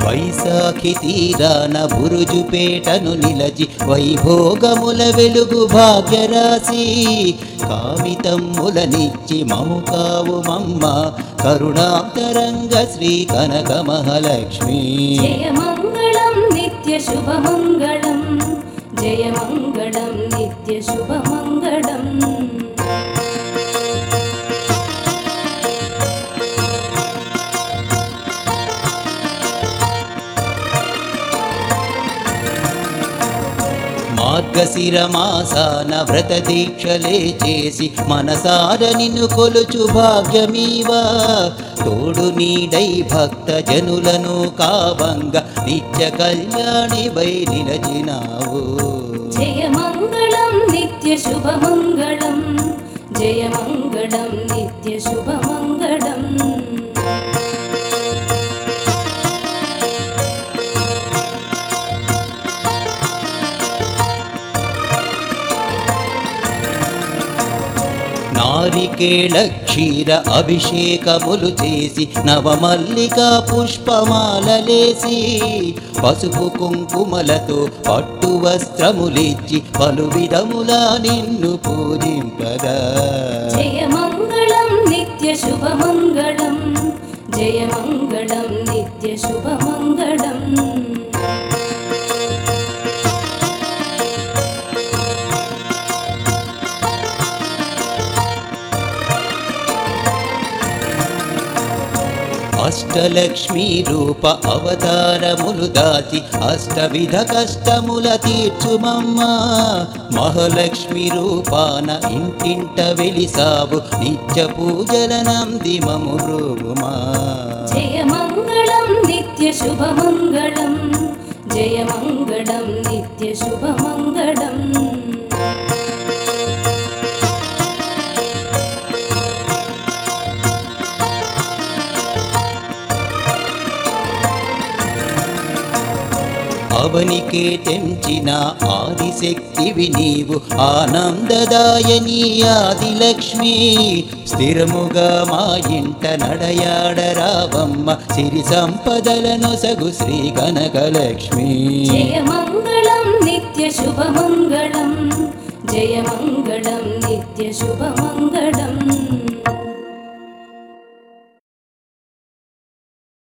వైశాఖి తీరాన బురుజుపేటను నిలచి వైభోగముల వెలుగు భాగ్యరాశి కావితమ్ములనిచ్చి మము కావు మమ్మ కరుణాంతరంగ శ్రీ కనక మహాలక్ష్మి జయమంగళం నిత్య శుభమంగళం జయమంగళం నిత్య శుభమంగళం మార్గశిర మాసాన వ్రత దీక్షలే చేసి మనసార నిన్ను కొలుచు భాగ్యమీవా తోడు నీడై భక్త జనులను కావంగ నిత్య కళ్యాణి వై నిలచినావు జయమంగళం నిత్య శుభమంగళం జయమంగళం నిత్య శుభమంగళం నారికేళ క్షీర అభిషేకములు చేసి నవమల్లిక పుష్పమాలలేసి పసుపు కుంకుమలతో పట్టు వస్త్రములిచ్చి పలు విధములా నిన్ను పూజింపగా జయమంగళం నిత్య శుభమంగళం జయమంగళం నిత్య శుభమంగళం అష్టలక్ష్మీ రూప అవతారములు దాచి అష్టవిధ కష్టముల తీర్చుమమ్మ మహాలక్ష్మి రూపాన ఇంటింట వెలిసావు నిత్య పూజల నంది మము బ్రోగుమా జయమంగళం నిత్య శుభమంగళం జయమంగళం నిత్య శుభమంగళం అవనికే తెంచిన ఆదిశక్తివి నీవు ఆనందదాయని ఆదిలక్ష్మి స్థిరముగా మా ఇంట నడయాడరావమ్మ సిరి సంపదలను సగు శ్రీ కనకలక్ష్మి జయమంగళం నిత్య శుభమంగళం జయమంగళం నిత్య శుభమంగళం